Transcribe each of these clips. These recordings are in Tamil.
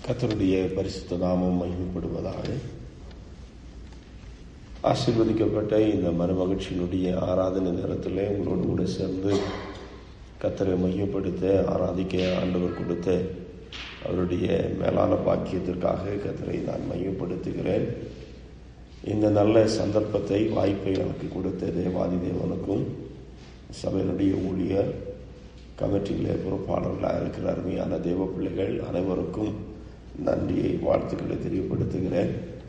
கத்தருடைய பரிசுத்த நாமம் மகிமைப்படுவதாக ஆசீர்வதிக்கப்பட்ட இந்த மனமகிழ்ச்சியினுடைய ஆராதனை நேரத்தில் உங்களோடு கூட சேர்ந்து கத்தரை மையப்படுத்த ஆராதிக்க ஆண்டவர் கொடுத்த அவருடைய மேலான பாக்கியத்திற்காக கத்தரை நான் மையப்படுத்துகிறேன் இந்த நல்ல சந்தர்ப்பத்தை வாய்ப்பை எனக்கு கொடுத்த தேவாதி தேவனுக்கும் சபையினுடைய ஊழியர் கமிட்டியிலே பொறுப்பாளர்களாக இருக்கிற அருமையான தேவ பிள்ளைகள் அனைவருக்கும் நன்றியை வாழ்த்துக்களை தெரியப்படுத்துகிறேன்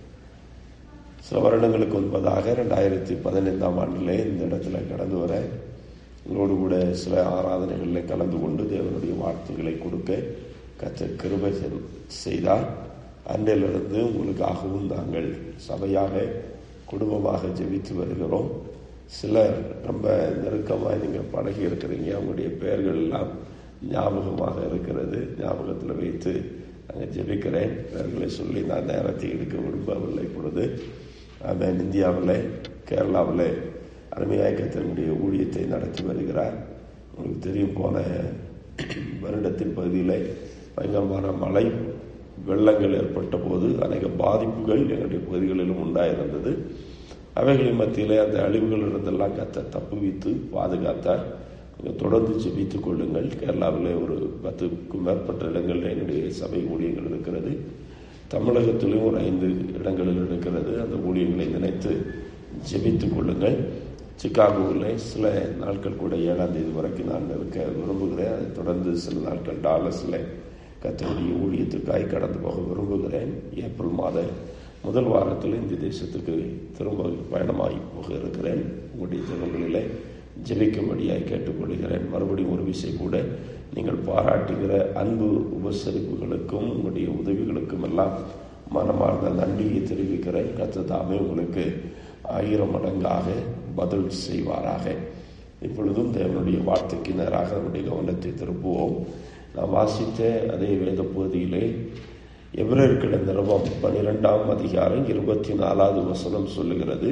சில வருடங்களுக்கு முன்பதாக ரெண்டாயிரத்தி பதினைந்தாம் ஆண்டிலே இந்த இடத்துல கடந்து வர உங்களோடு கூட சில ஆராதனைகளில் கலந்து கொண்டு தேவனுடைய வாழ்த்துக்களை கொடுக்க கத்த கிருபை செய்தார் அன்றிலிருந்து உங்களுக்காகவும் நாங்கள் சபையாக குடும்பமாக ஜெபித்து வருகிறோம் சிலர் ரொம்ப நெருக்கமாக நீங்கள் பழகி இருக்கிறீங்க அவங்களுடைய பெயர்கள் எல்லாம் ஞாபகமாக இருக்கிறது ஞாபகத்தில் வைத்து நாங்கள் ஜெபிக்கிறேன் பெயர்களை சொல்லி நான் நேரத்தை எடுக்க விரும்பவில்லை பொழுது அவன் இந்தியாவில் கேரளாவில் அருமையாக தன்னுடைய ஊழியத்தை நடத்தி வருகிறார் உங்களுக்கு தெரியும் போன வருடத்தின் பகுதியில் பயங்கரமான மழை வெள்ளங்கள் ஏற்பட்ட போது அநேக பாதிப்புகள் எங்களுடைய பகுதிகளிலும் உண்டாயிருந்தது அவைகளின் மத்தியிலே அந்த அழிவுகளிலிருந்தெல்லாம் கத்த தப்புவித்து பாதுகாத்தார் தொடர்ந்து ஜெபித்துக் கொள்ளுங்கள் கேரளாவில் ஒரு பத்துக்கும் மேற்பட்ட இடங்களில் என்னுடைய சபை ஊழியங்கள் இருக்கிறது தமிழகத்திலும் ஒரு ஐந்து இடங்களில் இருக்கிறது அந்த ஊழியங்களை நினைத்து ஜெபித்துக் கொள்ளுங்கள் சிக்காகோவில் சில நாட்கள் கூட ஏழாம் தேதி வரைக்கும் நான் இருக்க விரும்புகிறேன் அதை தொடர்ந்து சில நாட்கள் டாலஸில் கத்தனுடைய ஊழியத்துக்காய் கடந்து போக விரும்புகிறேன் ஏப்ரல் மாத முதல் வாரத்தில் இந்த தேசத்துக்கு திரும்ப பயணமாகி போக இருக்கிறேன் உங்களுடைய தினங்களிலே ஜெபிக்கும்படியாய் கேட்டுக்கொள்கிறேன் மறுபடியும் ஒரு விஷயம் கூட நீங்கள் பாராட்டுகிற அன்பு உபசரிப்புகளுக்கும் உங்களுடைய உதவிகளுக்கும் எல்லாம் மனமார்ந்த நன்றியை தெரிவிக்கிறேன் கத்ததாமே உங்களுக்கு ஆயிரம் மடங்காக பதில் செய்வாராக இப்பொழுதும் தேவனுடைய வார்த்தைக்கு நேராக நம்முடைய கவனத்தை திருப்புவோம் நாம் வாசித்த அதே வேத பகுதியிலே எவரர்கிட நிறுவம் பனிரெண்டாம் அதிகாரம் இருபத்தி நாலாவது வசனம் சொல்லுகிறது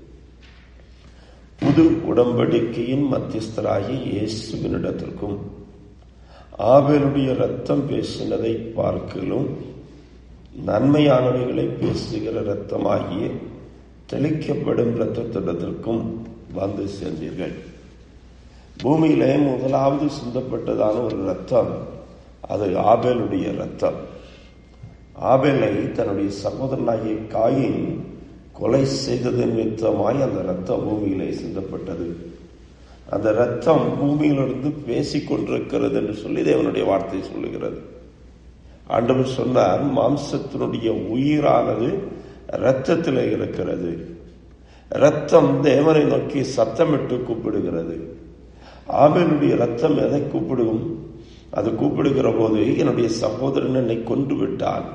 புது உடம்படிக்கையின் மத்தியஸ்தராகி இயேசுவினிடத்திற்கும் ஆவேலுடைய ரத்தம் பேசினதை பார்க்கலும் நன்மையானவைகளை பேசுகிற ரத்தமாகிய தெளிக்கப்படும் இரத்தத்திடத்திற்கும் வந்து சேர்ந்தீர்கள் பூமியிலே முதலாவது சிந்தப்பட்டதான ஒரு ரத்தம் அது ஆபேலுடைய ரத்தம் ஆபேலை தன்னுடைய சகோதரனாகிய காயின் கொலை செய்தது நிமித்தமாய் அந்த ரத்தம் பூமியிலே சிந்தப்பட்டது அந்த ரத்தம் பூமியிலிருந்து பேசிக் கொண்டிருக்கிறது என்று சொல்லி தேவனுடைய வார்த்தை சொல்லுகிறது ஆண்டவர் சொன்னார் மாம்சத்தினுடைய உயிரானது இரத்தத்தில் இருக்கிறது ரத்தம் தேவனை நோக்கி சத்தமிட்டு கூப்பிடுகிறது ஆபேனுடைய ரத்தம் எதை கூப்பிடும் அது கூப்பிடுகிற போது என்னுடைய சகோதரன் என்னை கொண்டு விட்டான்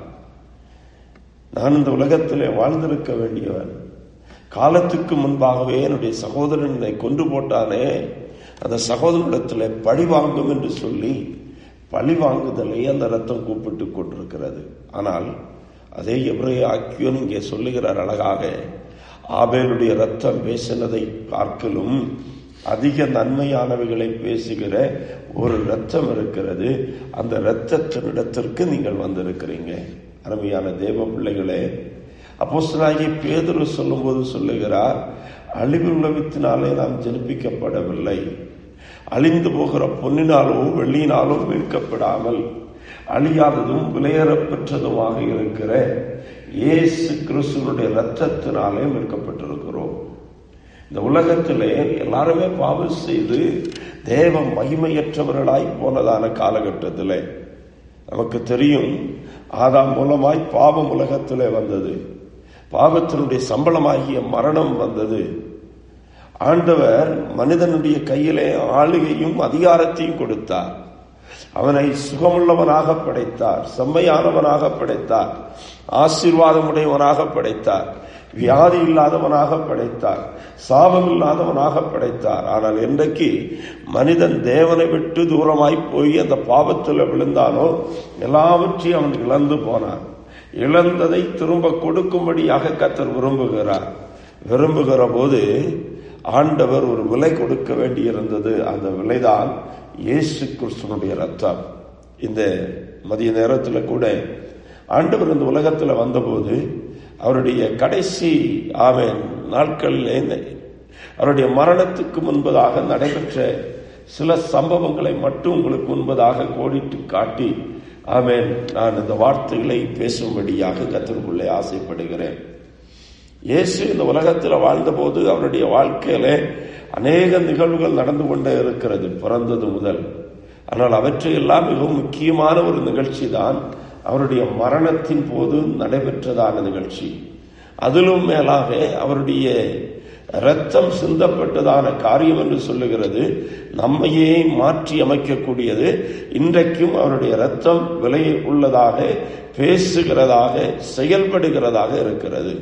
நான் இந்த உலகத்திலே வாழ்ந்திருக்க வேண்டியவன் காலத்துக்கு முன்பாகவே என்னுடைய சகோதரன் என்னை கொண்டு போட்டானே அந்த சகோதரனிடத்தில் பழி வாங்கும் என்று சொல்லி பழி வாங்குதலை அந்த ரத்தம் கூப்பிட்டு கொண்டிருக்கிறது ஆனால் அதே எவரைய ஆக்கியோன் இங்கே சொல்லுகிறார் அழகாக ஆபேலுடைய ரத்தம் பேசினதை பார்க்கலும் அதிக நன்மையானவைகளை பேசுகிற ஒரு ரத்தம் இருக்கிறது அந்த இரத்தத்தினிடத்திற்கு நீங்கள் வந்திருக்கிறீங்க அருமையான தேவ பிள்ளைகளே அப்போஸ்தலாகிய பேதுரு சொல்லும்போது சொல்லுகிறார் அழிவு உலகத்தினாலே நாம் ஜெனிப்பிக்கப்படவில்லை அழிந்து போகிற பொன்னினாலோ வெள்ளியினாலோ மீட்கப்படாமல் அழியாததும் விலையேறப்பெற்றதுமாக இருக்கிற இயேசு கிறிஸ்துவனுடைய ரத்தத்தினாலே மீட்கப்பட்டிருக்கிறோம் இந்த உலகத்திலே எல்லாருமே பாவம் செய்து தேவ மகிமையற்றவர்களாய் போனதான காலகட்டத்தில் நமக்கு தெரியும் ஆதாம் மூலமாய் பாவம் உலகத்திலே வந்தது பாவத்தினுடைய சம்பளமாகிய மரணம் வந்தது ஆண்டவர் மனிதனுடைய கையிலே ஆளுகையும் அதிகாரத்தையும் கொடுத்தார் அவனை சுகமுள்ளவனாக படைத்தார் செம்மையானவனாக படைத்தார் ஆசீர்வாதமுடையவனாக படைத்தார் வியாதி இல்லாதவனாக படைத்தார் சாபம் இல்லாதவனாக படைத்தார் ஆனால் என்றைக்கு மனிதன் தேவனை விட்டு தூரமாய் போய் அந்த பாவத்தில் விழுந்தானோ எல்லாவற்றையும் அவன் இழந்து போனான் இழந்ததை திரும்ப கொடுக்கும்படியாக கத்தர் விரும்புகிறார் விரும்புகிற போது ஆண்டவர் ஒரு விலை கொடுக்க வேண்டியிருந்தது அந்த விலைதான் இயேசு கிறிஸ்துவனுடைய ரத்தம் இந்த மதிய நேரத்தில் கூட ஆண்டவர் இந்த உலகத்தில் வந்தபோது அவருடைய கடைசி ஆமேன் நாட்களில் அவருடைய மரணத்துக்கு முன்பதாக நடைபெற்ற சில சம்பவங்களை மட்டும் உங்களுக்கு முன்பதாக கோடிட்டு காட்டி ஆமேன் நான் இந்த வார்த்தைகளை பேசும்படியாக கத்திற்குள்ளே ஆசைப்படுகிறேன் இயேசு இந்த உலகத்தில் வாழ்ந்தபோது அவருடைய வாழ்க்கையில அநேக நிகழ்வுகள் நடந்து கொண்டே இருக்கிறது பிறந்தது முதல் ஆனால் அவற்றையெல்லாம் மிகவும் முக்கியமான ஒரு நிகழ்ச்சி தான் அவருடைய மரணத்தின் போது நடைபெற்றதான நிகழ்ச்சி அதிலும் மேலாக அவருடைய இரத்தம் சிந்தப்பட்டதான காரியம் என்று சொல்லுகிறது நம்மையே மாற்றி அமைக்கக்கூடியது இன்றைக்கும் அவருடைய இரத்தம் விலை உள்ளதாக பேசுகிறதாக செயல்படுகிறதாக இருக்கிறது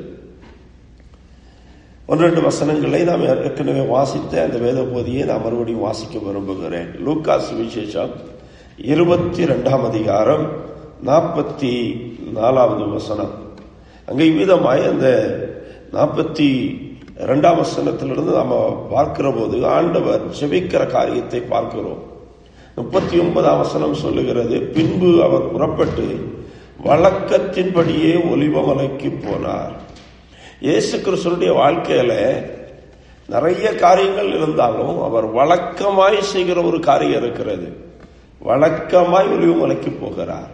ஒன்று வசனங்களை நாம் ஏற்கனவே வாசித்த அந்த வேத போதியை நான் மறுபடியும் வாசிக்க விரும்புகிறேன் லூக்காஸ் விசேஷம் இருபத்தி ரெண்டாம் அதிகாரம் நாற்பத்தி நாலாவது வசனம் அங்கே இவ்விதமாய் அந்த நாற்பத்தி இரண்டாம் வசனத்திலிருந்து நாம் பார்க்கிற போது ஆண்டவர் செபிக்கிற காரியத்தை பார்க்கிறோம் முப்பத்தி ஒன்பதாம் வசனம் சொல்லுகிறது பின்பு அவர் புறப்பட்டு வழக்கத்தின்படியே ஒலிவமலைக்கு போனார் இயேசு கிறிஸ்துடைய வாழ்க்கையில நிறைய காரியங்கள் இருந்தாலும் அவர் வழக்கமாய் செய்கிற ஒரு காரியம் இருக்கிறது வழக்கமாய் ஒலிவமலைக்கு போகிறார்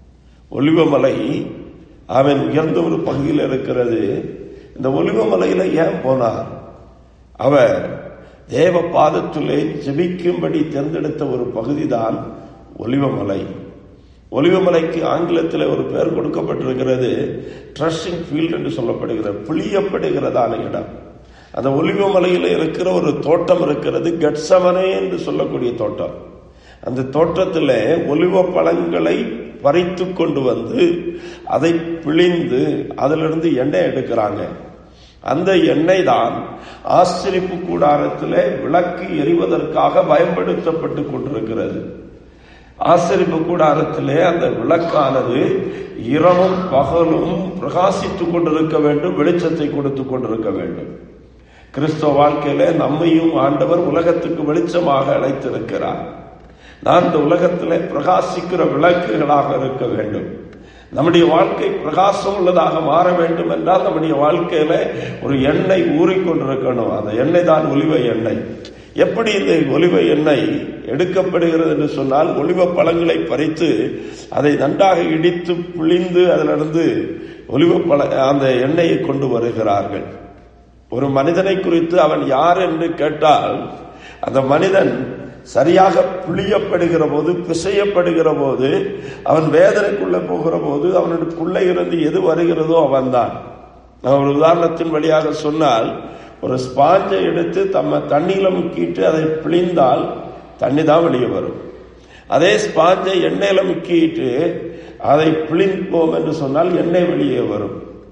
ஒலிவமலை அவன் உயர்ந்த ஒரு பகுதியில் இருக்கிறது இந்த ஒலிவமலையில ஏன் போனார் அவர் தேவ பாதத்திலே ஜெபிக்கும்படி தேர்ந்தெடுத்த ஒரு பகுதி தான் ஒலிவமலை ஒலிவமலைக்கு ஆங்கிலத்தில் ஒரு பெயர் கொடுக்கப்பட்டிருக்கிறது ட்ரஸ்டிங் ஃபீல்டு என்று சொல்லப்படுகிறது புளியப்படுகிறதான இடம் அந்த ஒலிவமலையில் இருக்கிற ஒரு தோட்டம் இருக்கிறது கட்சமனே என்று சொல்லக்கூடிய தோட்டம் அந்த தோட்டத்தில் ஒலிவ பழங்களை பறித்து கொண்டு வந்து அதை பிழிந்து அதிலிருந்து எண்ணெய் எடுக்கிறாங்க அந்த எண்ணெய் தான் ஆசிரிப்பு கூடாரத்தில் விளக்கு எரிவதற்காக பயன்படுத்தப்பட்டு கொண்டிருக்கிறது ஆசிரிப்பு கூடாரத்திலே அந்த விளக்கானது இரவும் பகலும் பிரகாசித்துக் கொண்டிருக்க வேண்டும் வெளிச்சத்தை கொடுத்து கொண்டிருக்க வேண்டும் கிறிஸ்தவ வாழ்க்கையில நம்மையும் ஆண்டவர் உலகத்துக்கு வெளிச்சமாக அழைத்திருக்கிறார் நான் இந்த உலகத்திலே பிரகாசிக்கிற விளக்குகளாக இருக்க வேண்டும் நம்முடைய வாழ்க்கை பிரகாசம் உள்ளதாக மாற வேண்டும் என்றால் நம்முடைய வாழ்க்கையில ஒரு எண்ணெய் ஊறிக்கொண்டிருக்கணும் அந்த எண்ணெய் தான் ஒலிவ எண்ணெய் எப்படி இந்த ஒலிவ எண்ணெய் எடுக்கப்படுகிறது என்று சொன்னால் ஒலிவ பழங்களை பறித்து அதை நன்றாக இடித்து புளிந்து அதிலிருந்து ஒலிவ பழ அந்த எண்ணெயை கொண்டு வருகிறார்கள் ஒரு மனிதனை குறித்து அவன் யார் என்று கேட்டால் அந்த மனிதன் சரியாக புளியப்படுகிற போது பிசையப்படுகிற போது அவன் வேதனைக்குள்ள போகிற போது அவனுக்குள்ளே இருந்து எது வருகிறதோ அவன்தான் நான் ஒரு உதாரணத்தின் வழியாக சொன்னால் ஒரு ஸ்பாஞ்சை எடுத்து தம்ம தண்ணியில முக்கிட்டு அதை பிழிந்தால் தண்ணி தான் வெளியே வரும் அதே ஸ்பாஞ்சை எண்ணெயில முக்கிட்டு அதை பிழிப்போம் என்று சொன்னால் எண்ணெய் வெளியே வரும்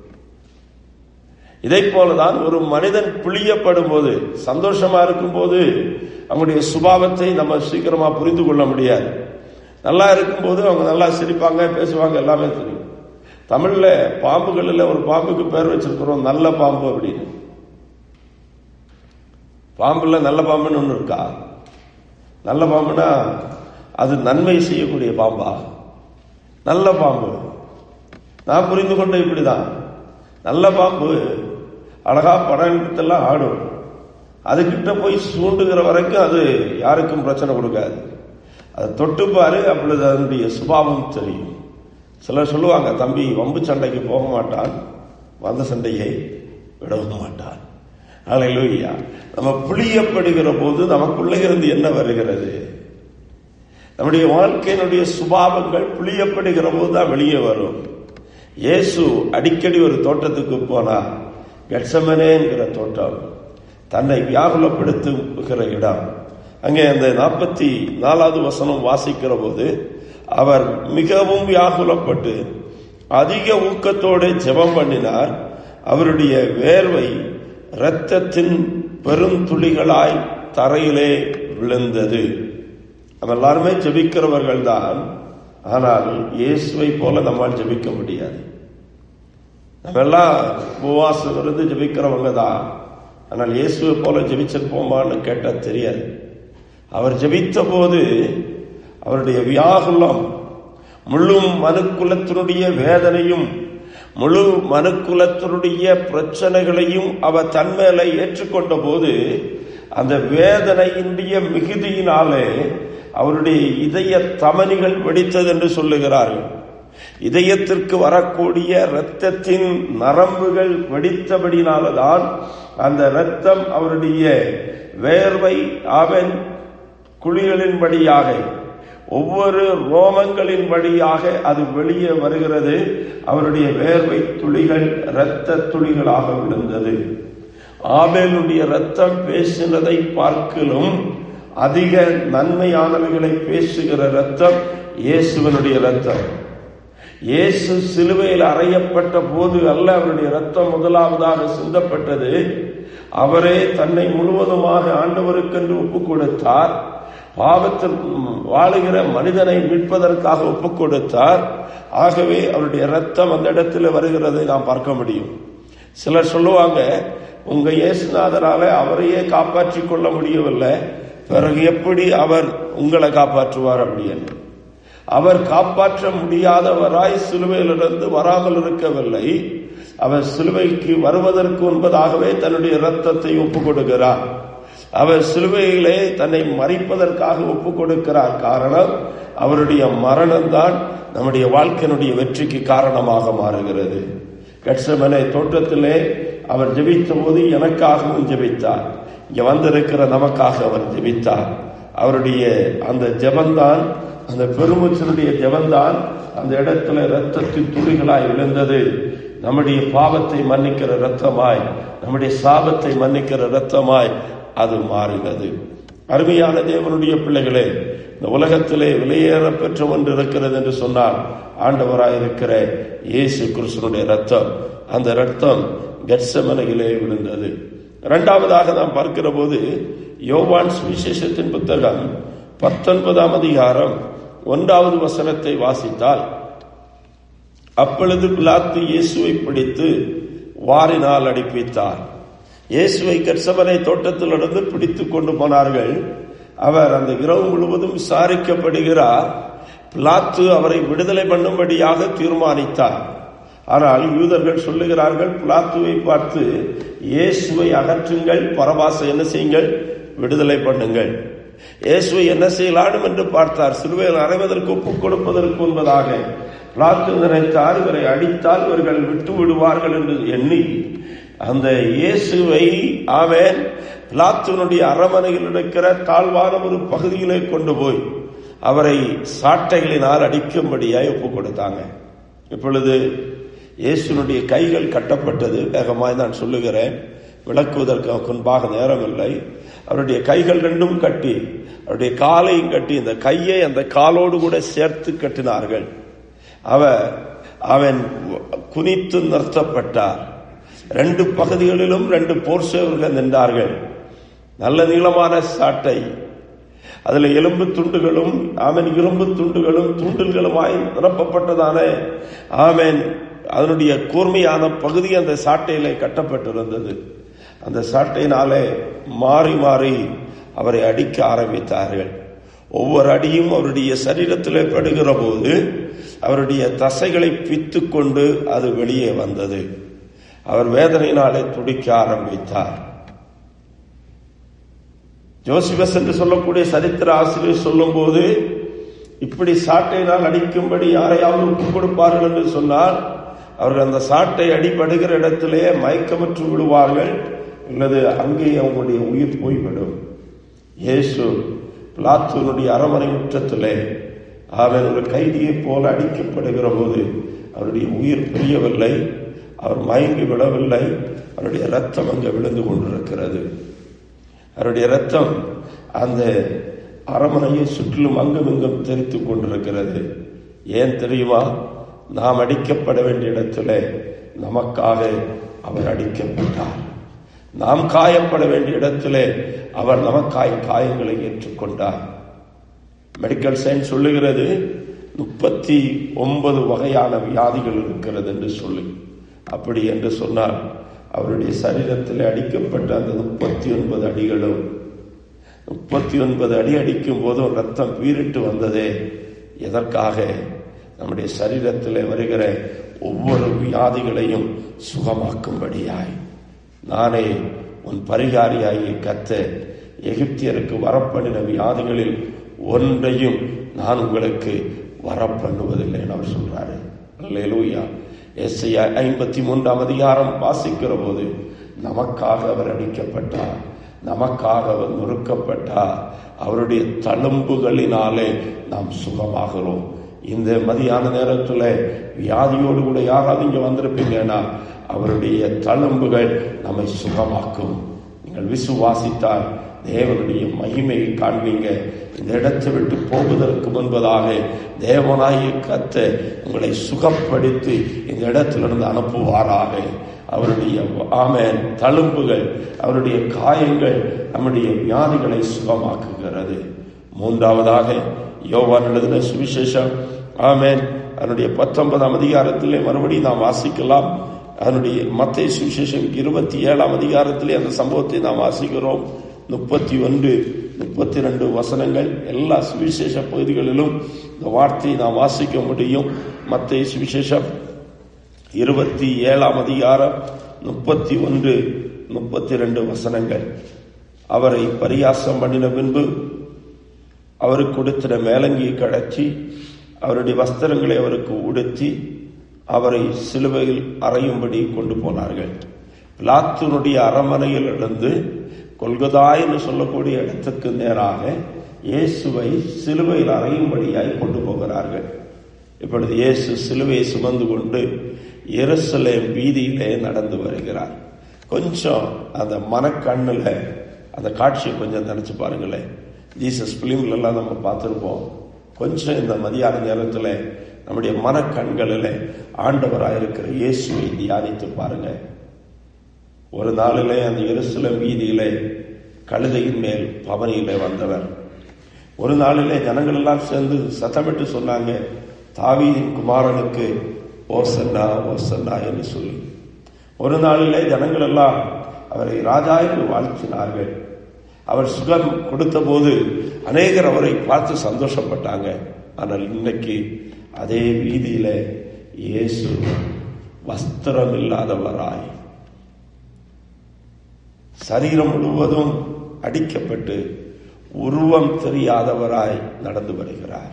இதை போலதான் ஒரு மனிதன் பிழியப்படும் போது சந்தோஷமா இருக்கும் போது அவங்களுடைய சுபாவத்தை நம்ம சீக்கிரமா புரிந்து கொள்ள முடியாது நல்லா இருக்கும்போது அவங்க நல்லா சிரிப்பாங்க பேசுவாங்க எல்லாமே தெரியும் தமிழ்ல பாம்புகளில் ஒரு பாம்புக்கு பேர் வச்சிருக்கிறோம் நல்ல பாம்பு அப்படின்னு பாம்புல நல்ல பாம்புன்னு ஒன்று இருக்கா நல்ல பாம்புனா அது நன்மை செய்யக்கூடிய பாம்பா நல்ல பாம்பு நான் புரிந்து கொண்ட இப்படிதான் நல்ல பாம்பு அழகா படத்தெல்லாம் ஆடும் அதுகிட்ட போய் சூண்டுகிற வரைக்கும் அது யாருக்கும் பிரச்சனை கொடுக்காது அதை தொட்டு பாரு அப்பொழுது அதனுடைய சுபாவம் தெரியும் சிலர் சொல்லுவாங்க தம்பி வம்பு சண்டைக்கு போக மாட்டான் வந்த சண்டையை விடவும் மாட்டான் அலையிலூயா நம்ம புளியப்படுகிற போது நமக்குள்ளே இருந்து என்ன வருகிறது நம்முடைய வாழ்க்கையினுடைய சுபாவங்கள் புளியப்படுகிற போது தான் வெளியே வரும் இயேசு அடிக்கடி ஒரு தோட்டத்துக்கு போனார் கட்சமனே என்கிற தோட்டம் தன்னை வியாகுலப்படுத்துகிற இடம் அங்கே அந்த நாற்பத்தி நாலாவது வசனம் வாசிக்கிற போது அவர் மிகவும் வியாகுலப்பட்டு அதிக ஊக்கத்தோடு ஜெபம் பண்ணினார் அவருடைய வேர்வை இரத்தத்தின் பெருந்துளிகளாய் தரையிலே விழுந்தது நம்ம எல்லாருமே ஜெபிக்கிறவர்கள் தான் ஆனால் இயேசுவை போல நம்மால் ஜெபிக்க முடியாது நம்ம எல்லாம் உபவாசம் இருந்து ஜெபிக்கிறவங்க தான் ஆனால் இயேசுவை போல ஜெபிச்சிருப்போமான்னு கேட்டால் தெரியாது அவர் ஜெபித்த போது அவருடைய வியாகுலம் முழு மனுக்குலத்தினுடைய வேதனையும் முழு மனுக்குலத்தினுடைய பிரச்சனைகளையும் அவர் தன்மேல ஏற்றுக்கொண்ட போது அந்த வேதனையினுடைய மிகுதியினாலே அவருடைய இதய தமனிகள் வெடித்தது என்று சொல்லுகிறார்கள் இதயத்திற்கு வரக்கூடிய இரத்தத்தின் நரம்புகள் வெடித்தபடினால்தான் அந்த இரத்தம் அவருடைய வேர்வை அவன் குழிகளின் வழியாக ஒவ்வொரு ரோமங்களின் வழியாக அது வெளியே வருகிறது அவருடைய வேர்வை துளிகள் இரத்த துளிகளாக விழுந்தது ஆபேலுடைய ரத்தம் பேசினதை பார்க்கலும் அதிக நன்மையானவைகளை பேசுகிற ரத்தம் இயேசுவனுடைய ரத்தம் இயேசு சிலுவையில் அறையப்பட்ட போது அல்ல அவருடைய ரத்தம் முதலாவதாக சிந்தப்பட்டது அவரே தன்னை முழுவதுமாக ஆண்டவருக்கென்று ஒப்பு கொடுத்தார் பாவத்தில் வாழுகிற மனிதனை மீட்பதற்காக ஒப்பு கொடுத்தார் ஆகவே அவருடைய ரத்தம் அந்த இடத்துல வருகிறதை நாம் பார்க்க முடியும் சிலர் சொல்லுவாங்க உங்க இயேசுநாதரால அவரையே காப்பாற்றி கொள்ள முடியவில்லை பிறகு எப்படி அவர் உங்களை காப்பாற்றுவார் அப்படின்னு அவர் காப்பாற்ற முடியாதவராய் சிலுவையிலிருந்து வராமல் இருக்கவில்லை அவர் சிலுவைக்கு வருவதற்கு முன்பதாகவே தன்னுடைய இரத்தத்தை ஒப்புக் கொடுக்கிறார் அவர் சிலுவையிலே தன்னை மறிப்பதற்காக ஒப்புக் கொடுக்கிறார் காரணம் அவருடைய மரணம்தான் நம்முடைய வாழ்க்கையினுடைய வெற்றிக்கு காரணமாக மாறுகிறது கட்சமனை தோட்டத்திலே அவர் ஜெபித்த போது எனக்காகவும் ஜெபித்தார் இங்க வந்திருக்கிற நமக்காக அவர் ஜெபித்தார் அவருடைய அந்த ஜெபந்தான் அந்த பெருமூச்சனுடைய ஜெபந்தான் அந்த இடத்துல ரத்தத்தின் துளிகளாய் விழுந்தது நம்முடைய பாவத்தை மன்னிக்கிற ரத்தமாய் நம்முடைய சாபத்தை மன்னிக்கிற ரத்தமாய் அது மாறினது அருமையான தேவனுடைய பிள்ளைகளே இந்த உலகத்திலே வெளியேற பெற்ற ஒன்று இருக்கிறது என்று சொன்னால் ஆண்டவராய் இருக்கிற இயேசு கிறிஸ்தனுடைய ரத்தம் அந்த ரத்தம் கட்சமனையிலே விழுந்தது இரண்டாவதாக நாம் பார்க்கிற போது யோவான் சுவிசேஷத்தின் புத்தகம் பத்தொன்பதாம் அதிகாரம் ஒன்றாவது வசனத்தை வாசித்தால் அப்பொழுது பிலாத்து இயேசுவை பிடித்து வாரினால் அடிப்பித்தார் இயேசுவை கட்சமனை தோட்டத்திலிருந்து பிடித்து கொண்டு போனார்கள் அவர் அந்த இரவு முழுவதும் விசாரிக்கப்படுகிறார் பிலாத்து அவரை விடுதலை பண்ணும்படியாக தீர்மானித்தார் ஆனால் யூதர்கள் சொல்லுகிறார்கள் பிலாத்துவை பார்த்து இயேசுவை அகற்றுங்கள் பரவாச என்ன செய்யுங்கள் விடுதலை பண்ணுங்கள் இயேசுவை என்ன செய்யலாடும் என்று பார்த்தார் சிறுவையில் அறைவதற்கு ஒப்புக் கொடுப்பதற்கு முன்பதாக பிளாத்து நினைத்தார் இவரை அடித்தால் இவர்கள் விட்டு விடுவார்கள் என்று எண்ணி அந்த இயேசுவை அவன் பிளாத்துவனுடைய அரமனையில் இருக்கிற தாழ்வான ஒரு பகுதியிலே கொண்டு போய் அவரை சாட்டைகளினால் அடிக்கும்படியாய் ஒப்புக் கொடுத்தாங்க இப்பொழுது இயேசுனுடைய கைகள் கட்டப்பட்டது வேகமாய் நான் சொல்லுகிறேன் விளக்குவதற்கு முன்பாக நேரமில்லை அவருடைய கைகள் ரெண்டும் கட்டி அவருடைய காலையும் கட்டி இந்த கையை அந்த காலோடு கூட சேர்த்து கட்டினார்கள் அவர் அவன் குனித்து நிறுத்தப்பட்டார் ரெண்டு பகுதிகளிலும் ரெண்டு போர் சேவர்கள் நின்றார்கள் நல்ல நீளமான சாட்டை அதுல எலும்பு துண்டுகளும் ஆமன் இரும்பு துண்டுகளும் துண்டுகளுமாய் நிரப்பப்பட்டதான ஆமேன் அதனுடைய கூர்மையான பகுதி அந்த சாட்டையிலே கட்டப்பட்டிருந்தது அந்த சாட்டையினாலே மாறி மாறி அவரை அடிக்க ஆரம்பித்தார்கள் ஒவ்வொரு அடியும் அவருடைய சரீரத்திலே படுகிற போது அவருடைய தசைகளை பித்து கொண்டு அது வெளியே வந்தது அவர் வேதனையினாலே துடிக்க ஆரம்பித்தார் ஜோசிபஸ் என்று சொல்லக்கூடிய சரித்திர ஆசிரியர் சொல்லும் போது இப்படி சாட்டையினால் அடிக்கும்படி யாரையாவது ஒப்புக் கொடுப்பார்கள் என்று சொன்னால் அவர்கள் அந்த சாட்டை அடிபடுகிற இடத்திலே மயக்கமற்று விடுவார்கள் அல்லது அங்கே அவங்களுடைய உயிர் போய்விடும் இயேசு பிளாத்தூனுடைய அரமனை முற்றத்திலே அவன் ஒரு கைதியைப் போல அடிக்கப்படுகிற போது அவருடைய உயிர் பிரியவில்லை அவர் மயங்கி விடவில்லை அவருடைய ரத்தம் அங்கே விழுந்து கொண்டிருக்கிறது அவருடைய ரத்தம் அந்த அரமனையை சுற்றிலும் அங்கும் இங்கும் தெரித்துக் கொண்டிருக்கிறது ஏன் தெரியுமா நாம் அடிக்கப்பட வேண்டிய இடத்துல நமக்காக அவர் அடிக்கப்பட்டார் நாம் காயப்பட வேண்டிய இடத்திலே அவர் நமக்காய் காயங்களை ஏற்றுக்கொண்டார் மெடிக்கல் சயின்ஸ் சொல்லுகிறது முப்பத்தி ஒன்பது வகையான வியாதிகள் இருக்கிறது என்று சொல்லி அப்படி என்று சொன்னால் அவருடைய சரீரத்தில் அடிக்கப்பட்ட அந்த முப்பத்தி ஒன்பது அடிகளும் முப்பத்தி ஒன்பது அடி அடிக்கும் போதும் ரத்தம் பீரிட்டு வந்ததே எதற்காக நம்முடைய சரீரத்தில் வருகிற ஒவ்வொரு வியாதிகளையும் சுகமாக்கும்படியாய் நானே உன் பரிகாரியாகிய கத்த எகிப்தியருக்கு வரப்பண்ணின வியாதிகளில் ஒன்றையும் நான் உங்களுக்கு வரப்பண்ணுவதில்லைன்னு அவர் சொல்றாரு அல்லேலூயா எஸ்ஐயா ஐம்பத்தி மூன்றாம் அதிகாரம் வாசிக்கிற போது நமக்காக அவர் அடிக்கப்பட்டார் நமக்காக அவர் நொறுக்கப்பட்டார் அவருடைய தழும்புகளினாலே நாம் சுகமாகிறோம் இந்த மதியான நேரத்தில் வியாதியோடு கூட யாராவது இங்க வந்திருப்பீங்கன்னா அவருடைய தழும்புகள் நம்மை சுகமாக்கும் நீங்கள் விசுவாசித்தால் தேவனுடைய மகிமையை காண்பீங்க இந்த இடத்தை விட்டு போவதற்கு முன்பதாக தேவனாய கத்த உங்களை சுகப்படுத்தி இந்த இடத்திலிருந்து அனுப்புவாராக அவருடைய ஆமேன் தழும்புகள் அவருடைய காயங்கள் நம்முடைய வியாதிகளை சுகமாக்குகிறது மூன்றாவதாக யோவான் எழுதின சுவிசேஷம் ஆமேன் அதனுடைய பத்தொன்பதாம் அதிகாரத்திலே மறுபடியும் நாம் வாசிக்கலாம் அதனுடைய மத்திய சுவிசேஷம் இருபத்தி ஏழாம் அதிகாரத்திலே அந்த சம்பவத்தை நாம் வாசிக்கிறோம் முப்பத்தி ஒன்று முப்பத்தி ரெண்டு வசனங்கள் எல்லா சுவிசேஷ பகுதிகளிலும் இந்த வார்த்தையை நாம் வாசிக்க முடியும் மத்திய சுவிசேஷம் இருபத்தி ஏழாம் அதிகாரம் முப்பத்தி ஒன்று முப்பத்தி ரெண்டு வசனங்கள் அவரை பரியாசம் பண்ணின பின்பு அவருக்கு கொடுத்தின மேலங்கியை கடச்சி அவருடைய வஸ்திரங்களை அவருக்கு உடுத்தி அவரை சிலுவையில் அறையும்படி கொண்டு போனார்கள் பிளாத்தூனுடைய அரமனையில் இருந்து கொல்கதா என்று சொல்லக்கூடிய இடத்துக்கு நேராக இயேசுவை சிலுவையில் அறையும்படியாய் கொண்டு போகிறார்கள் இப்பொழுது இயேசு சிலுவையை சுமந்து கொண்டு எருசலேம் வீதியிலே நடந்து வருகிறார் கொஞ்சம் அந்த மனக்கண்ணில் அந்த காட்சியை கொஞ்சம் நினைச்சு பாருங்களேன் ஜீசஸ் பிலிம்ல எல்லாம் நம்ம பார்த்துருப்போம் கொஞ்சம் இந்த மதியான நேரத்தில் நம்முடைய மனக்கண்களில் ஆண்டவராயிருக்கிற இயேசுவை தியானித்து பாருங்க ஒரு நாளிலே அந்த எருசலம் வீதியிலே கழுதையின் மேல் பவனியிலே வந்தவர் ஒரு நாளிலே ஜனங்கள் எல்லாம் சேர்ந்து சத்தமிட்டு சொன்னாங்க தாவீதின் குமாரனுக்கு ஓசன்னா ஓசன்னா என்று சொல்லி ஒரு நாளிலே ஜனங்கள் எல்லாம் அவரை ராஜா என்று வாழ்த்தினார்கள் அவர் சுகம் கொடுத்த போது அநேகர் அவரை பார்த்து சந்தோஷப்பட்டாங்க ஆனால் இன்னைக்கு அதே வீதியில இயேசு வஸ்திரம் இல்லாதவராய் சரீரம் முழுவதும் அடிக்கப்பட்டு உருவம் தெரியாதவராய் நடந்து வருகிறார்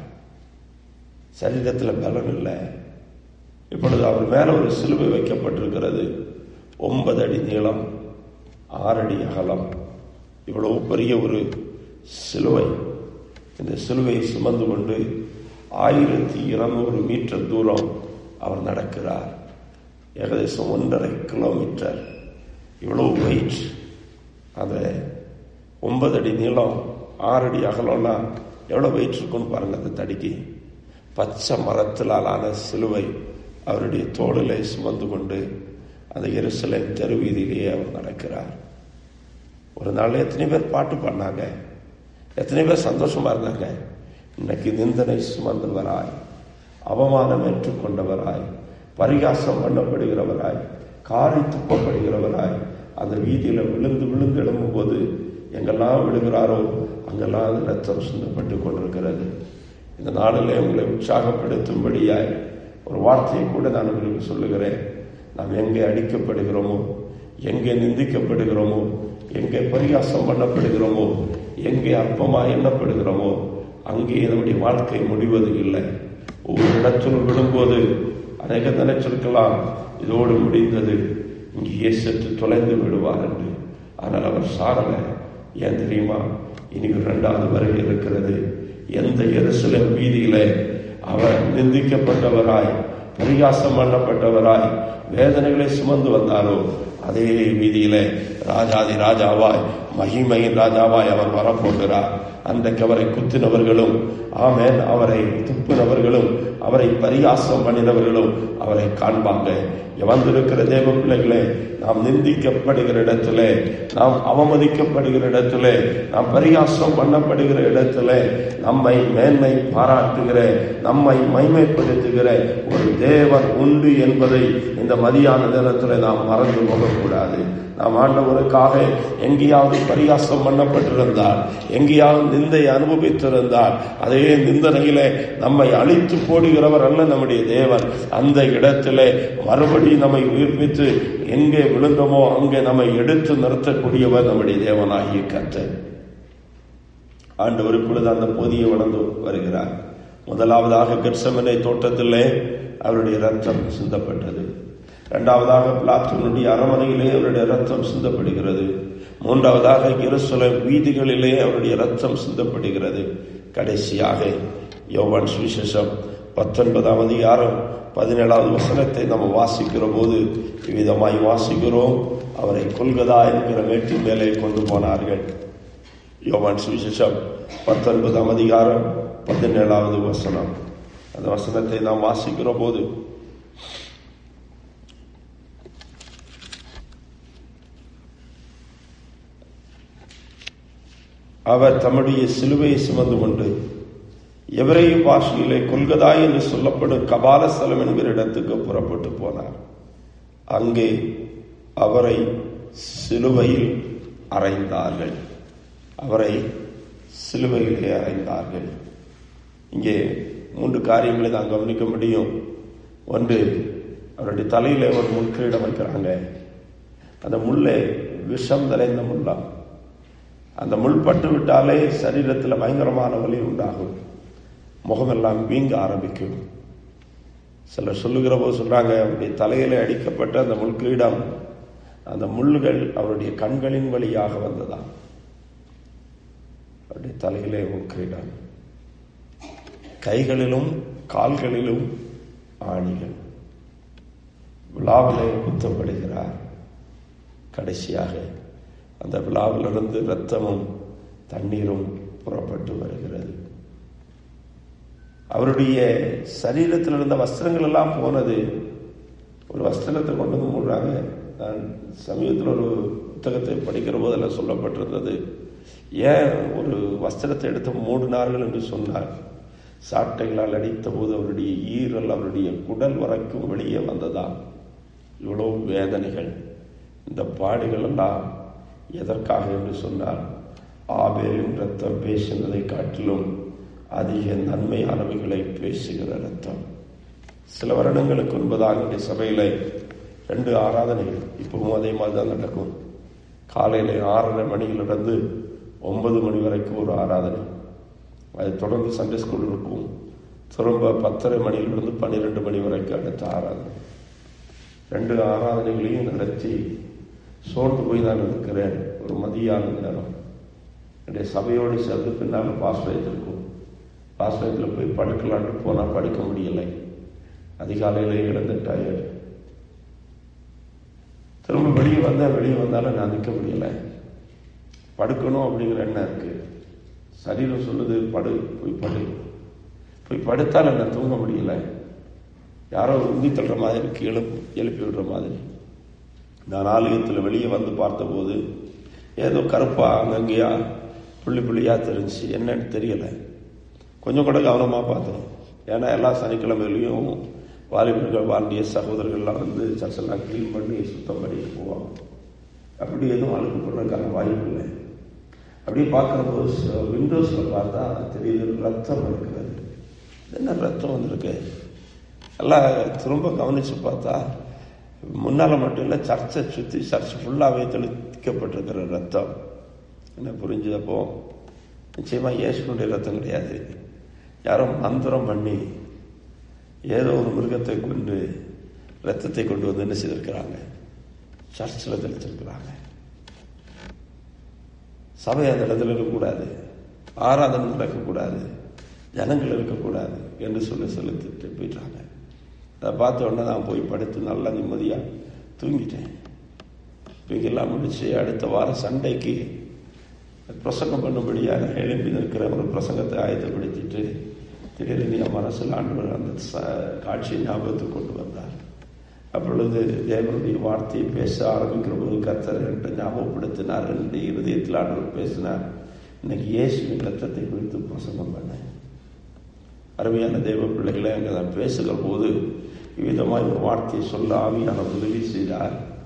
சரீரத்தில் பலன் இல்லை இப்பொழுது அவர் மேல ஒரு சிலுவை வைக்கப்பட்டிருக்கிறது ஒன்பது அடி நீளம் ஆறு அடி அகலம் இவ்வளவு பெரிய ஒரு சிலுவை இந்த சிலுவையை சுமந்து கொண்டு ஆயிரத்தி இருநூறு மீட்டர் தூரம் அவர் நடக்கிறார் ஏகദേശம் ஒன்றரை கிலோமீட்டர் இவ்வளவு வெயிட் அந்த ஒன்பது அடி நீளம் ஆறு அடி அகலம்னா எவ்வளோ வெயிட் இருக்குன்னு பாருங்க அந்த தடிக்கு பச்சை மரத்திலான சிலுவை அவருடைய தோளிலே சுமந்து கொண்டு அந்த எருசலேம் தெருவீதியிலேயே அவர் நடக்கிறார் ஒரு நாள் எத்தனை பேர் பாட்டு பாடினாங்க எத்தனை பேர் சந்தோஷமா இருந்தாங்க இன்னைக்கு நிந்தனை சுமந்தவராய் அவமானம் ஏற்றுக்கொண்டவராய் பரிகாசம் பண்ணப்படுகிறவராய் காரி துப்பப்படுகிறவராய் அந்த வீதியில விழுந்து விழுந்து எழும்பும் போது எங்கெல்லாம் விழுகிறாரோ அங்கெல்லாம் அந்த ரத்தம் சிந்தப்பட்டு கொண்டிருக்கிறது இந்த நாளிலே உங்களை உற்சாகப்படுத்தும்படியாய் ஒரு வார்த்தையை கூட நான் உங்களுக்கு சொல்லுகிறேன் நாம் எங்கே அடிக்கப்படுகிறோமோ எங்கே நிந்திக்கப்படுகிறோமோ எங்கே பரிகாசம் பண்ணப்படுகிறோமோ எங்கே அற்பமாக எண்ணப்படுகிறோமோ அங்கே நம்முடைய வாழ்க்கை முடிவது இல்லை ஒவ்வொரு இடத்திலும் விடும்போது அநேக நினைச்சிருக்கலாம் இதோடு முடிந்தது இங்கேயே சென்று தொலைந்து விடுவார் என்று ஆனால் அவர் சாரல ஏன் தெரியுமா இனி ஒரு இரண்டாவது வருகை இருக்கிறது எந்த எருசலேம் வீதியிலே அவர் நிந்திக்கப்பட்டவராய் பரிகாசம் பண்ணப்பட்டவராய் வேதனைகளை சுமந்து வந்தாரோ அதே வீதியிலே ராஜாதி ராஜாவாய் மகிமையின் ராஜாவாய் அவர் வரப்போகிறார் அன்றைக்கு அவரை குத்தினவர்களும் ஆமேன் அவரை துப்பினவர்களும் அவரை பரிகாசம் பண்ணினவர்களும் அவரை காண்பாங்க வந்திருக்கிற தேவ பிள்ளைகளே நாம் நிந்திக்கப்படுகிற இடத்துல நாம் அவமதிக்கப்படுகிற இடத்துல நாம் பரிகாசம் பண்ணப்படுகிற இடத்துல நம்மை மேன்மை பாராட்டுகிற நம்மை மைமைப்படுத்துகிற ஒரு தேவன் உண்டு என்பதை இந்த மதியான நேரத்தில் நாம் மறந்து போக இருக்கக்கூடாது நாம் ஆண்டவருக்காக எங்கேயாவது பரிகாசம் பண்ணப்பட்டிருந்தால் எங்கேயாவது நிந்தை அனுபவித்திருந்தால் அதே நிந்தனையிலே நம்மை அழித்து போடுகிறவர் அல்ல நம்முடைய தேவன் அந்த இடத்திலே மறுபடி நம்மை உயிர்ப்பித்து எங்கே விழுந்தோமோ அங்கே நம்மை எடுத்து நிறுத்தக்கூடியவர் நம்முடைய தேவனாகிய கர்த்தர் ஆண்டவர் இப்பொழுது அந்த பொதியை வளர்ந்து வருகிறார் முதலாவதாக கெட்சமனை தோட்டத்திலே அவருடைய ரத்தம் சிந்தப்பட்டது இரண்டாவதாக பிளாத்தூனுடைய அரமனையிலே அவருடைய ரத்தம் சிந்தப்படுகிறது மூன்றாவதாக இருசல வீதிகளிலே அவருடைய ரத்தம் சிந்தப்படுகிறது கடைசியாக யோவான் சுவிசேஷம் பத்தொன்பதாம் அதிகாரம் பதினேழாவது வசனத்தை நம்ம வாசிக்கிற போது இவ்விதமாய் வாசிக்கிறோம் அவரை கொல்கதா என்கிற மேட்டின் மேலே கொண்டு போனார்கள் யோவான் சுவிசேஷம் பத்தொன்பதாம் அதிகாரம் பதினேழாவது வசனம் அந்த வசனத்தை நாம் வாசிக்கிற போது அவர் தம்முடைய சிலுவையை சுமந்து கொண்டு எவரையும் பாஷையிலே கொல்கதா என்று சொல்லப்படும் கபாலஸ்தலம் என்கிற இடத்துக்கு புறப்பட்டு போனார் அங்கே அவரை சிலுவையில் அறைந்தார்கள் அவரை சிலுவையிலே அறைந்தார்கள் இங்கே மூன்று காரியங்களை தான் கவனிக்க முடியும் ஒன்று அவருடைய தலையில ஒரு முள்கிரீடம் வைக்கிறாங்க அந்த முள்ளை விஷம் நிறைந்த முள்ளம் அந்த முள் பட்டு விட்டாலே சரீரத்தில் பயங்கரமான வலி உண்டாகும் முகமெல்லாம் வீங்க ஆரம்பிக்கும் சிலர் சொல்லுகிற போது சொல்றாங்க அவருடைய தலையில அடிக்கப்பட்ட அந்த முள்கிரீடம் அந்த முள்ளுகள் அவருடைய கண்களின் வழியாக வந்ததாம் அவருடைய தலையிலே முள்கிரீடம் கைகளிலும் கால்களிலும் ஆணிகள் விழாவிலே குத்தப்படுகிறார் கடைசியாக அந்த விழாவிலிருந்து இரத்தமும் தண்ணீரும் புறப்பட்டு வருகிறது அவருடைய சரீரத்தில் இருந்த வஸ்திரங்கள் எல்லாம் போனது ஒரு வஸ்திரத்தை கொண்டு வந்து மூடுறாங்க நான் சமீபத்தில் ஒரு புத்தகத்தை படிக்கிற போதெல்லாம் சொல்லப்பட்டிருந்தது ஏன் ஒரு வஸ்திரத்தை எடுத்து மூடினார்கள் என்று சொன்னார் சாட்டைகளால் அடித்த போது அவருடைய ஈரல் அவருடைய குடல் வரைக்கும் வெளியே வந்ததா இவ்வளவு வேதனைகள் இந்த பாடுகள் எல்லாம் எதற்காக என்று சொன்னால் ஆபேலின் ரத்தம் பேசினதை காட்டிலும் அதிக நன்மையானவைகளை பேசுகிற ரத்தம் சில வருடங்களுக்கு முன்பதாக இங்கே சபையில் ரெண்டு ஆராதனைகள் இப்பவும் அதே மாதிரி தான் நடக்கும் காலையில் ஆறரை மணியிலிருந்து ஒன்பது மணி வரைக்கும் ஒரு ஆராதனை அது தொடர்ந்து சண்டே ஸ்கூல் இருக்கும் திரும்ப பத்தரை மணியிலிருந்து பன்னிரெண்டு மணி வரைக்கும் அடுத்த ஆராதனை ரெண்டு ஆராதனைகளையும் நடத்தி சோர்ந்து போய் தான் இருக்கிறேன் ஒரு மதியான நேரம் என்னுடைய சபையோடு சேர்ந்து பின்னால் பாஸ்வேஜ் இருக்கும் பாஸ்வேஜில் போய் படுக்கலான்னு போனால் படுக்க முடியலை அதிகாலையில் எழுந்த டயர்டு திரும்ப வெளியே வந்தால் வெளியே வந்தாலும் நான் நிற்க முடியலை படுக்கணும் அப்படிங்கிற எண்ணம் இருக்கு சரீரம் சொல்லுது படு போய் படு போய் படுத்தால் என்ன தூங்க முடியல யாரோ உந்தி தள்ளுற மாதிரி கீழே எழுப்பி விடுற மாதிரி நான் ஆலயத்தில் வெளியே வந்து பார்த்தபோது ஏதோ கருப்பா அங்கங்கேயா புள்ளி புள்ளியா தெரிஞ்சு என்னன்னு தெரியல கொஞ்சம் கூட கவனமாக பார்த்தேன் ஏன்னா எல்லா சனிக்கிழமையிலையும் வாலிபர்கள் வாண்டிய சகோதரர்கள்லாம் வந்து சர்ச்செல்லாம் க்ளீன் பண்ணி சுத்தம் பண்ணிட்டு போவாங்க அப்படி எதுவும் அழுக்கு போடுறதுக்கான வாய்ப்பு இல்லை அப்படியே பார்க்குறப்போ விண்டோஸில் பார்த்தா தெரியுது ரத்தம் இருக்கிறது என்ன ரத்தம் வந்திருக்கு எல்லாம் திரும்ப கவனித்து பார்த்தா முன்னால் மட்டும் இல்லை சர்ச்சை சுற்றி சர்ச் ஃபுல்லாகவே தெளிக்கப்பட்டிருக்கிற ரத்தம் என்ன புரிஞ்சதப்போ நிச்சயமாக இயேசுனுடைய ரத்தம் கிடையாது யாரோ மந்திரம் பண்ணி ஏதோ ஒரு மிருகத்தை கொண்டு ரத்தத்தை கொண்டு வந்து என்ன செய்திருக்கிறாங்க சர்ச்சில் தெளிச்சிருக்கிறாங்க சபை அந்த இடத்துல இருக்கக்கூடாது ஆராதனை நடக்கக்கூடாது ஜனங்கள் இருக்கக்கூடாது என்று சொல்லி செலுத்திட்டு போயிட்டாங்க அதை பார்த்த உடனே நான் போய் படுத்து நல்லா நிம்மதியாக தூங்கிட்டேன் இவங்கெல்லாம் முடிச்சு அடுத்த வாரம் சண்டைக்கு பிரசங்கம் பண்ணும்படியாக எழுப்பி நிற்கிற ஒரு பிரசங்கத்தை ஆயத்தப்படுத்திட்டு திடீரென என் மனசில் ஆண்டவர் அந்த காட்சியை ஞாபகத்துக்கு கொண்டு வந்தார் அப்பொழுது தேவனுடைய வார்த்தையை பேச ஆரம்பிக்கிற போது கர்த்தர் என்று ஞாபகப்படுத்தினார் என்று இருதயத்தில் ஆண்டவர் பேசினார் இன்னைக்கு இயேசுவின் ரத்தத்தை குறித்து பிரசங்கம் பண்ணேன் அருமையான தெய்வ பிள்ளைகளை அங்கே நான் பேசுகிற போது இவ்விதமாக ஒரு வார்த்தையை சொல்ல ஆவியான உதவி செய்தார்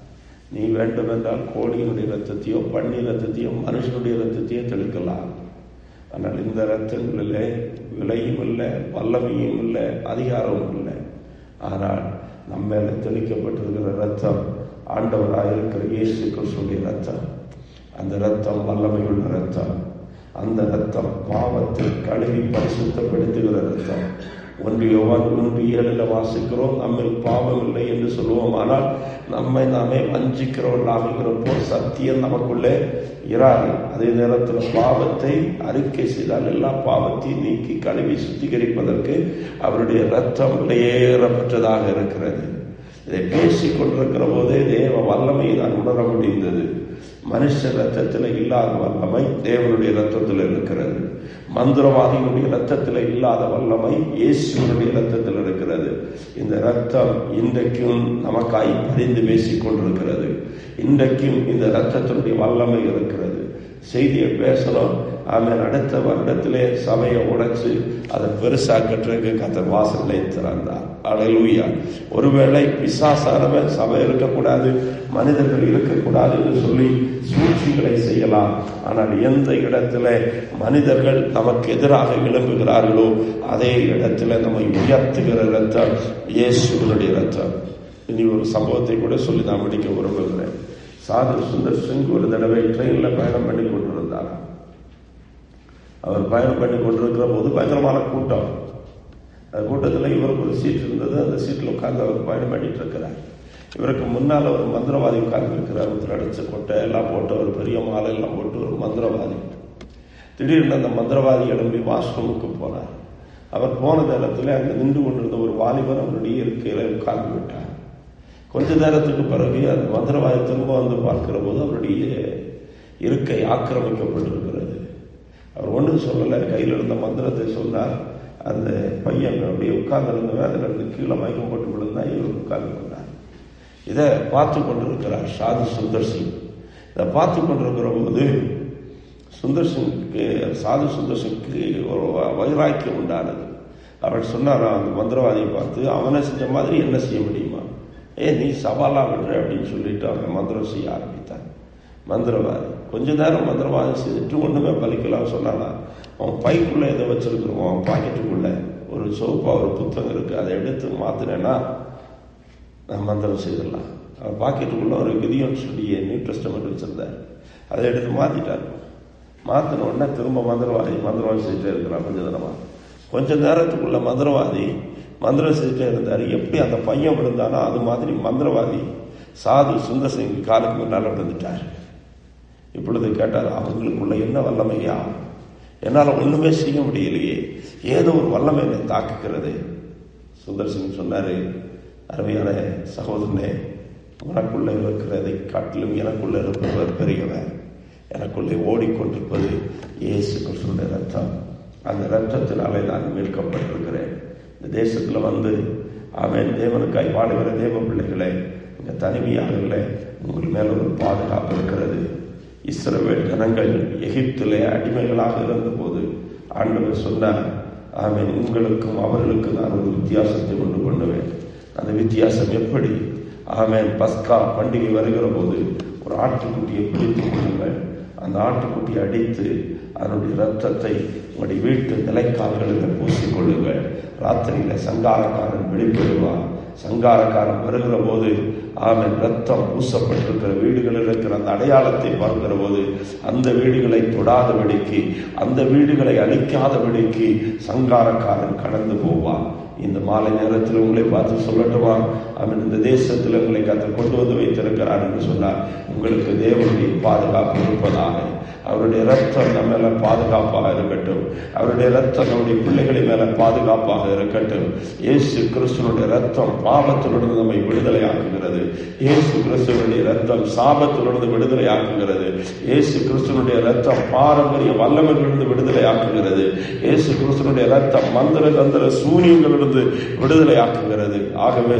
நீ வேண்டுமென்றால் கோழியினுடைய ரத்தத்தையோ பன்னி ரத்தத்தையோ மனுஷனுடைய ரத்தத்தையோ தெளிக்கலாம் ஆனால் இந்த ரத்தங்களிலே விலையும் இல்லை வல்லமையும் இல்லை அதிகாரமும் இல்லை ஆனால் நம்ம மேல தெளிக்கப்பட்டிருக்கிற ரத்தம் ஆண்டவராக இருக்கிற இயேசு கிறிஸ்துடைய ரத்தம் அந்த ரத்தம் வல்லமையுள்ள ரத்தம் அந்த ரத்தம் பாவத்தை கழுவி பரிசுத்தப்படுத்துகிற ரத்தம் ஒன்று யோவான் ஒன்று ஏழில் வாசிக்கிறோம் நம்மில் பாவம் இல்லை என்று சொல்லுவோம் ஆனால் நம்மை நாமே வஞ்சிக்கிறவர்களாகிறப்போ சத்தியம் நமக்குள்ளே இராது அதே நேரத்தில் பாவத்தை அறிக்கை செய்தால் எல்லா பாவத்தையும் நீக்கி கழுவி சுத்திகரிப்பதற்கு அவருடைய ரத்தம் விலையேறப்பட்டதாக இருக்கிறது இதை பேசிக் கொண்டிருக்கிற போதே தேவ வல்லமையை நான் உணர முடிந்தது மனுஷ ரத்தத்தில் இல்லாத வல்லமை தேவனுடைய ரத்தத்தில் இருக்கிறது மந்திரவாதியினுடைய ரத்தத்தில் இல்லாத வல்லமை இயேசுனுடைய ரத்தத்தில் இருக்கிறது இந்த ரத்தம் இன்றைக்கும் நமக்காய் பரிந்து பேசிக் கொண்டிருக்கிறது இன்றைக்கும் இந்த ரத்தத்தினுடைய வல்லமை இருக்கிறது செய்தியை பேசணும் ஆமாம் அடுத்த வருடத்திலே சபையை உடைச்சு அதை பெருசாக்கட்டுறதுக்கு கத்தர் வாசலை திறந்தார் அழலூயா ஒருவேளை பிசாசானவன் சபை இருக்கக்கூடாது மனிதர்கள் இருக்கக்கூடாது என்று சொல்லி சூழ்ச்சிகளை செய்யலாம் ஆனால் எந்த இடத்துல மனிதர்கள் நமக்கு எதிராக எழும்புகிறார்களோ அதே இடத்துல நம்மை உயர்த்துகிற ரத்தம் இயேசுடைய ரத்தம் இனி ஒரு சம்பவத்தை கூட சொல்லி நான் முடிக்க விரும்புகிறேன் சாது சுந்தர் சிங் ஒரு தடவை ட்ரெயினில் பயணம் பண்ணி கொண்டிருந்தார் அவர் பயணம் பண்ணி கொண்டிருக்கிற போது பயங்கரமான கூட்டம் அந்த கூட்டத்தில் இவருக்கு ஒரு சீட் இருந்தது அந்த சீட்டில் உட்கார்ந்து அவர் பயணம் பண்ணிட்டு இருக்கிறார் இவருக்கு முன்னால் ஒரு மந்திரவாதி உட்கார்ந்து இருக்கிறார் ஒருத்தர் அடிச்ச கொட்டை எல்லாம் போட்டு ஒரு பெரிய மாலை எல்லாம் போட்டு ஒரு மந்திரவாதி திடீர்னு அந்த மந்திரவாதி எழும்பி வாஷ்ரூமுக்கு போனார் அவர் போன நேரத்தில் அங்கே நின்று கொண்டிருந்த ஒரு வாலிபர் அவருடைய இருக்கையில உட்கார்ந்து விட்டார் கொஞ்ச நேரத்துக்கு பிறகு அந்த மந்திரவாதி திரும்ப வந்து பார்க்கிற போது அவருடைய இருக்கை ஆக்கிரமிக்கப்பட்டிருக்கிறது அவர் ஒன்றும் சொல்லலை கையில் இருந்த மந்திரத்தை சொன்னார் அந்த பையன் அப்படியே உட்கார்ந்துருந்தவன் அதில் இருந்து கீழே மயக்கம் போட்டு விழுந்தா இவர் உட்கார்ந்து கொண்டார் இதை பார்த்து கொண்டிருக்கிறார் சாது சுந்தர் சிங் இதை பார்த்து கொண்டிருக்கிற போது சுந்தர் சிங்க்கு சாது சுந்தர் சிங்க்கு ஒரு வைராக்கியம் உண்டானது அவர் சொன்னார் அந்த மந்திரவாதியை பார்த்து அவனை செஞ்ச மாதிரி என்ன செய்ய முடியுமா ஏ நீ சவாலாக விடுற அப்படின்னு சொல்லிட்டு அவன் மந்திரம் செய்ய ஆரம்பித்தான் மந்திரவாதி கொஞ்ச நேரம் மந்திரவாதி செய்துட்டு ஒன்றுமே பலிக்கலாம் சொன்னானா அவன் பைக்குள்ளே எதை வச்சிருக்கிறோம் அவன் பாக்கெட்டுக்குள்ளே ஒரு சோப்பா ஒரு புத்தகம் இருக்குது அதை எடுத்து மாற்றினேன்னா நான் மந்திரம் செய்திடலாம் அவன் பாக்கெட்டுக்குள்ளே ஒரு கிதியோன் சொல்லிய நியூ டெஸ்டமெண்ட் வச்சுருந்தார் அதை எடுத்து மாற்றிட்டார் மாற்றின உடனே திரும்ப மந்திரவாதி மந்திரவாதி செய்துட்டே இருக்கிறான் கொஞ்ச தினமா கொஞ்ச நேரத்துக்குள்ள மந்திரவாதி மந்திரம் செய்துட்டே இருந்தார் எப்படி அந்த பையன் விழுந்தானோ அது மாதிரி மந்திரவாதி சாது சுந்தர் சிங் காலுக்கு முன்னால் விழுந்துட்டார் இப்பொழுது கேட்டார் அவங்களுக்குள்ள என்ன வல்லமையா என்னால் ஒண்ணுமே செய்ய முடியலையே ஏதோ ஒரு வல்லமை என்னை தாக்குகிறது சுந்தர் சிங் சொன்னாரு அருமையான சகோதரனே உனக்குள்ள இருக்கிறதை காட்டிலும் எனக்குள்ள இருப்பவர் பெரியவன் எனக்குள்ளே ஓடிக்கொண்டிருப்பது இயேசு கிறிஸ்துடைய ரத்தம் அந்த ரத்தத்தினாலே நான் மீட்கப்பட்டிருக்கிறேன் இந்த தேசத்துல வந்து அவன் தேவனுக்காய் பாடுகிற தேவ பிள்ளைகளே இங்க தனிமையாக இல்லை உங்கள் மேல ஒரு பாதுகாப்பு இருக்கிறது இஸ்ரவேல் ஜனங்கள் எகிப்திலே அடிமைகளாக இருந்தபோது ஆண்டவர் சொன்னார் ஆமேன் உங்களுக்கும் அவர்களுக்கும் நான் ஒரு வித்தியாசத்தை கொண்டு கொண்டுவேன் அந்த வித்தியாசம் எப்படி ஆமேன் பஸ்கா பண்டிகை வருகிற போது ஒரு ஆட்டுக்குட்டியை பிடித்துக் கொள்ளுங்கள் அந்த ஆட்டுக்குட்டியை அடித்து அதனுடைய ரத்தத்தை உங்களுடைய வீட்டு நிலைக்கால்களில் பூசிக்கொள்ளுங்கள் ராத்திரியில சங்காரக்காரன் வெளிப்படுவான் சங்காரக்காரன் வருகிற போது அவன் ரத்தம் பூசப்பட்டிருக்கிற வீடுகளில் இருக்கிற அந்த அடையாளத்தை பார்க்கிற போது அந்த வீடுகளை தொடாதபடிக்கு அந்த வீடுகளை அழிக்காதபடிக்கு சங்காரக்காரன் கடந்து போவான் இந்த மாலை நேரத்தில் உங்களை பார்த்து சொல்லட்டுமா அவன் இந்த தேசத்தில் உங்களை கற்று கொண்டு வந்து வைத்திருக்கிறார் என்று சொன்னார் உங்களுக்கு தேவனுடைய பாதுகாப்பு இருப்பதாக அவருடைய ரத்தம் நம்ம மேல பாதுகாப்பாக இருக்கட்டும் அவருடைய ரத்தம் நம்முடைய பிள்ளைகளின் மேல பாதுகாப்பாக இருக்கட்டும் இயேசு கிறிஸ்துவனுடைய ரத்தம் பாவத்திலிருந்து நம்மை விடுதலையாக்குகிறது இயேசு கிறிஸ்துவனுடைய ரத்தம் சாபத்திலிருந்து விடுதலையாக்குகிறது இயேசு கிறிஸ்துவனுடைய ரத்தம் பாரம்பரிய வல்லமைகளிலிருந்து விடுதலையாக்குகிறது இயேசு கிறிஸ்துவனுடைய ரத்தம் மந்திர தந்திர சூரியங்களிலிருந்து விடுதலையாக்குகிறது ஆகவே தான்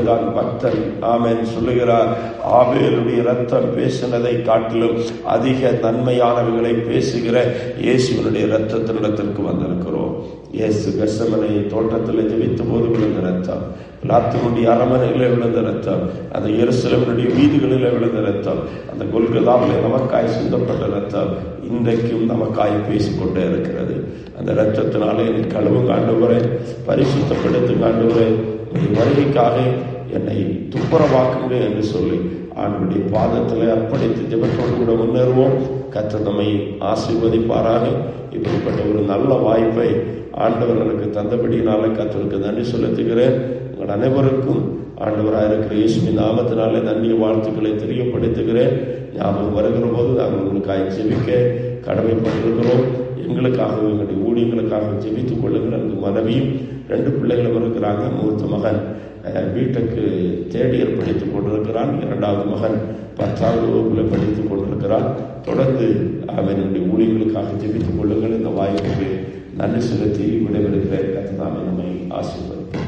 பக்தன் ஆமென் சொல்லுகிறார் ஆபேலுடைய ரத்தம் பேசினதை காட்டிலும் அதிக நன்மையானவைகளை பேசுகிற இயேசுவனுடைய ரத்தத்தினிடத்திற்கு வந்திருக்கிறோம் இயேசு கசமனை தோட்டத்தில் ஜெபித்த போது விழுந்த ரத்தம் பிளாத்தினுடைய அரமனையில் விழுந்த ரத்தம் அந்த எருசலமனுடைய வீதிகளில் விழுந்த ரத்தம் அந்த கொல்கதாவில் நமக்காய் சிந்தப்பட்ட ரத்தம் இன்றைக்கும் நமக்காய் பேசிக்கொண்டே இருக்கிறது அந்த ரத்தத்தினாலே என்னை கழுவும் காண்டுவரே பரிசுத்தப்படுத்தும் காண்டுவரே உடைய வருகைக்காக என்னை துப்புரவாக்குங்க என்று சொல்லி ஆண்டுடைய பாதத்தில் அர்ப்பணித்து ஜெபத்தோடு கூட முன்னேறுவோம் கத்த நம்மை ஆசீர்வதிப்பாராக இப்படிப்பட்ட ஒரு நல்ல வாய்ப்பை ஆண்டவர் எனக்கு தந்தபடினால கத்தருக்கு நன்றி செலுத்துகிறேன் உங்கள் அனைவருக்கும் ஆண்டவராக இருக்கிற இயேசுவின் நாமத்தினாலே நன்றிய வாழ்த்துக்களை தெரியப்படுத்துகிறேன் ஞாபகம் வருகிற போது நாங்கள் உங்களுக்காக ஜெபிக்க கடமைப்பட்டிருக்கிறோம் எங்களுக்காக எங்களுடைய ஊழியங்களுக்காக ஜெபித்துக் கொள்ளுங்கள் எனக்கு மனைவியும் ரெண்டு பிள்ளைகளும் இருக்கிறாங்க மூத்த மகன் அஹ், வீட்டுக்கு தேடியர் படித்துக் கொண்டிருக்கிறான் இரண்டாவது மகன் பத்தாவது வகுப்பில் படித்துக் கொண்டிருக்கிறான் தொடர்ந்து அவனுடைய ஊழியர்களுக்காக ஜெபித்துக் கொள்ளுங்கள் இந்த வாய்ப்புக்கு நன்றி செலுத்தி விடைபெறுகிறேன் கத்ததாமே நம்மை ஆசீர்வதிப்பார்